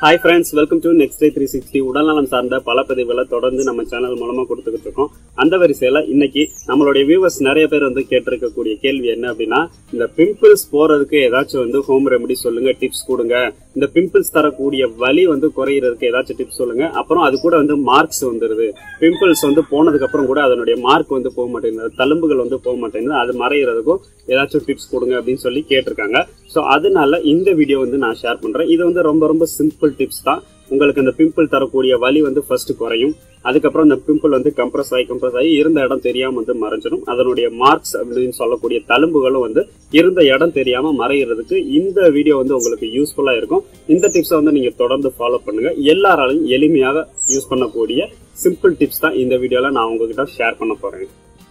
hi friends welcome to next day three sixty உடல்நலம் சார்ந்த பல பதிவுகளை தொடர்ந்து நம்ம சேனல் மூலமா கொடுத்துக்கிட்டு இருக்கோம் அந்த வரிசையில இன்னைக்கு நம்மளுடைய வியூவர்ஸ் நிறைய பேர் வந்து கேட்டிருக்கக்கூடிய கேள்வி என்ன அப்படின்னா இந்த பிம்பிள்ஸ் போறதுக்கு ஏதாச்சும் வந்து ஹோம் ரெமெடி சொல்லுங்க டிப்ஸ் கொடுங்க இந்த பிம்பிள்ஸ் தரக்கூடிய வலி வந்து குறையிறதுக்கு ஏதாச்சும் டிப்ஸ் சொல்லுங்க அப்புறம் அது கூட வந்து மார்க்ஸ் வந்துருது பிம்பிள்ஸ் வந்து போனதுக்கு அப்புறம் கூட அதனுடைய மார்க் வந்து போக மாட்டேங்குது தழும்புகள் வந்து போக மாட்டேங்குது அது மறையிறதுக்கும் ஏதாச்சும் டிப்ஸ் கொடுங்க அப்படின்னு சொல்லி கேட்டிருக்காங்க ஸோ அதனால இந்த வீடியோ வந்து நான் ஷேர் பண்றேன் இது வந்து ரொம்ப ரொம்ப சிம்பிள் டிப்ஸ் தான் உங்களுக்கு அந்த பிம்பிள் தரக்கூடிய வலி வந்து ஃபர்ஸ்ட் குறையும் அதுக்கப்புறம் அந்த பிம்பிள் வந்து கம்ப்ரஸ் ஆகி கம்ப்ரஸ் ஆகி இருந்த இடம் தெரியாம வந்து மறைஞ்சிடும் அதனுடைய மார்க்ஸ் அப்படின்னு சொல்லக்கூடிய தழும்புகளும் வந்து இருந்த இடம் தெரியாம மறைகிறதுக்கு இந்த வீடியோ வந்து உங்களுக்கு யூஸ்ஃபுல்லா இருக்கும் இந்த டிப்ஸை வந்து நீங்க தொடர்ந்து ஃபாலோ பண்ணுங்க எல்லாராலையும் எளிமையாக யூஸ் பண்ணக்கூடிய சிம்பிள் டிப்ஸ் தான் இந்த வீடியோல நான் உங்ககிட்ட ஷேர் பண்ண போறேன்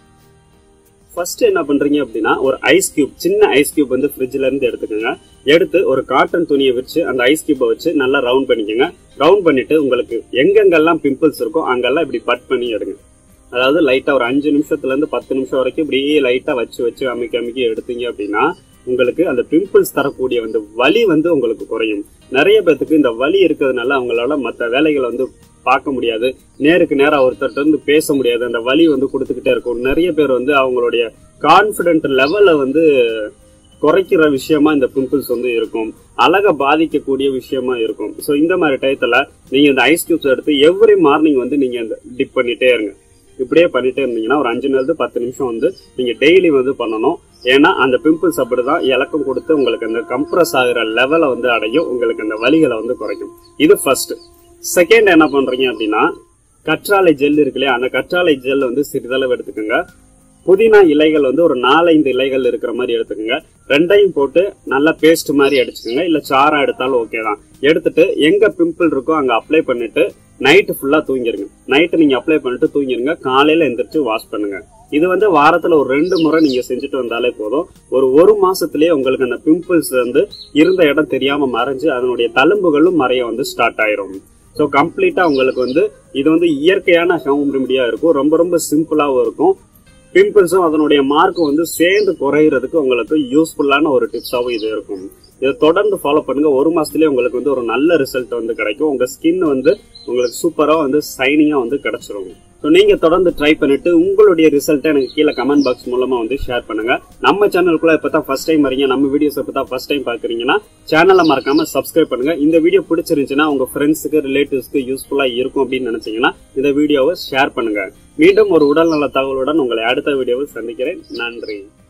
ஃபர்ஸ்ட் என்ன பண்றீங்க அப்படின்னா ஒரு ஐஸ் கியூப் சின்ன ஐஸ் கியூப் வந்து ஃப்ரிட்ஜ்ல இருந்து எடுத்துக்கோங்க எடுத்து ஒரு காட்டன் துணியை வச்சு அந்த ஐஸ் கியூபை வச்சு நல்லா ரவுண்ட் பண்ணிக்கோங்க ரவுண்ட் பண்ணிட்டு உங்களுக்கு எங்கெங்கெல்லாம் பிம்பிள்ஸ் இருக்கோ அங்கெல்லாம் இப்படி பட் பண்ணி எடுங்க அதாவது லைட்டா ஒரு அஞ்சு நிமிஷத்துல இருந்து பத்து நிமிஷம் வரைக்கும் இப்படியே லைட்டா வச்சு வச்சு அமைக்க அமைக்க எடுத்தீங்க அப்படின்னா உங்களுக்கு அந்த பிம்பிள்ஸ் தரக்கூடிய வந்து வலி வந்து உங்களுக்கு குறையும் நிறைய பேத்துக்கு இந்த வலி இருக்கிறதுனால அவங்களால மற்ற வேலைகளை வந்து பார்க்க முடியாது நேருக்கு நேரம் ஒருத்தர்ட்ட இருந்து பேச முடியாது அந்த வலி வந்து கொடுத்துக்கிட்டே இருக்கும் நிறைய பேர் வந்து அவங்களுடைய கான்பிடென்ட் லெவலை வந்து குறைக்கிற விஷயமா இந்த பிம்பிள்ஸ் வந்து இருக்கும் அழக பாதிக்கக்கூடிய விஷயமா இருக்கும் ஸோ இந்த மாதிரி டயத்துல நீங்க இந்த ஐஸ் கியூப்ஸ் எடுத்து எவ்ரி மார்னிங் வந்து நீங்க அந்த டிப் பண்ணிட்டே இருங்க இப்படியே பண்ணிட்டே இருந்தீங்கன்னா ஒரு அஞ்சு நேரத்து பத்து நிமிஷம் வந்து நீங்க டெய்லி வந்து பண்ணணும் ஏன்னா அந்த பிம்பிள்ஸ் அப்படிதான் இலக்கம் கொடுத்து உங்களுக்கு அந்த கம்ப்ரஸ் ஆகிற லெவலை வந்து அடையும் உங்களுக்கு அந்த வலிகளை வந்து குறைக்கும் இது ஃபர்ஸ்ட் செகண்ட் என்ன பண்றீங்க அப்படின்னா கற்றாழை ஜெல் இருக்கு இல்லையா அந்த கற்றாழை ஜெல் வந்து சிறிதளவு எடுத்துக்கோங்க புதினா இலைகள் வந்து ஒரு நாலஞ்சு இலைகள் இருக்கிற மாதிரி எடுத்துக்கோங்க ரெண்டையும் போட்டு நல்லா பேஸ்ட் மாதிரி அடிச்சுக்கோங்க இல்ல சாரா எடுத்தாலும் ஓகே தான் எடுத்துட்டு எங்க பிம்பிள் இருக்கோ அங்க அப்ளை பண்ணிட்டு நைட்டு ஃபுல்லா தூங்கிருங்க நைட்டு நீங்க அப்ளை பண்ணிட்டு தூங்கிருங்க காலையில எந்திரிச்சு வாஷ் பண்ணுங்க இது வந்து வாரத்துல ஒரு ரெண்டு முறை நீங்க செஞ்சுட்டு வந்தாலே போதும் ஒரு ஒரு மாசத்திலேயே உங்களுக்கு அந்த பிம்பிள்ஸ் வந்து இருந்த இடம் தெரியாம மறைஞ்சு அதனுடைய தழும்புகளும் மறைய வந்து ஸ்டார்ட் ஆயிரும் ஸோ கம்ப்ளீட்டா உங்களுக்கு வந்து இது வந்து இயற்கையான ஹோம் ரெமடியா இருக்கும் ரொம்ப ரொம்ப சிம்பிளாவும் இருக்கும் பிம்பிள்ஸும் அதனுடைய மார்க்கும் வந்து சேர்ந்து குறையிறதுக்கு உங்களுக்கு யூஸ்ஃபுல்லான ஒரு டிப்ஸாவும் இது இருக்கும் இதை தொடர்ந்து ஃபாலோ பண்ணுங்க ஒரு மாசத்துலயே உங்களுக்கு வந்து ஒரு நல்ல ரிசல்ட் வந்து கிடைக்கும் உங்க ஸ்கின் வந்து உங்களுக்கு சூப்பரா வந்து சைனிங்கா வந்து கிடைச்சிரும் ஸோ நீங்க தொடர்ந்து ட்ரை பண்ணிட்டு உங்களுடைய ரிசல்ட்டை எனக்கு கீழே கமெண்ட் பாக்ஸ் மூலமா வந்து ஷேர் பண்ணுங்க நம்ம சேனலுக்குள்ள இப்போ தான் ஃபர்ஸ்ட் டைம் வரீங்க நம்ம வீடியோஸ் இப்போ தான் ஃபர்ஸ்ட் டைம் பாக்குறீங்கன்னா சேனலை மறக்காம சப்ஸ்கிரைப் பண்ணுங்க இந்த வீடியோ பிடிச்சிருந்துச்சுன்னா உங்க ஃப்ரெண்ட்ஸுக்கு ரிலேட்டிவ்ஸ்க்கு யூஸ்ஃபுல்லா இருக்கும் அப்படின்னு நினைச்சீங்கன்னா இந்த வீடியோவை ஷேர் பண்ணுங்க மீண்டும் ஒரு உடல்நல தகவலுடன் உங்களை அடுத்த வீடியோவில் சந்திக்கிறேன் நன்றி